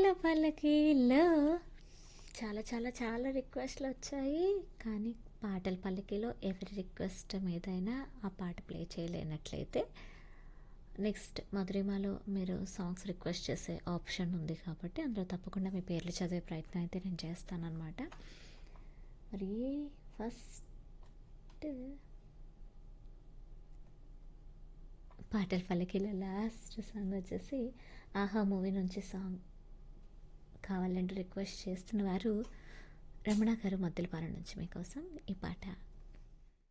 పల్లకీలో చాలా చాలా చాలా రిక్వెస్ట్లు వచ్చాయి కానీ పాటల పల్లకీలో ఎవరి రిక్వెస్ట్ మీదైనా ఆ పాట ప్లే చేయలేనట్లయితే నెక్స్ట్ మధురిమలో మీరు సాంగ్స్ రిక్వెస్ట్ చేసే ఆప్షన్ ఉంది కాబట్టి అందులో తప్పకుండా మీ పేర్లు చదివే ప్రయత్నం అయితే నేను చేస్తానన్నమాట మరి ఫస్ట్ పాటల పల్లకీలో లాస్ట్ సాంగ్ వచ్చేసి ఆహా మూవీ నుంచి సాంగ్ కావాలంటే రిక్వెస్ట్ చేస్తున్న వారు రమణ గారు మద్దులపాలెం నుంచి మీకోసం ఈ పాట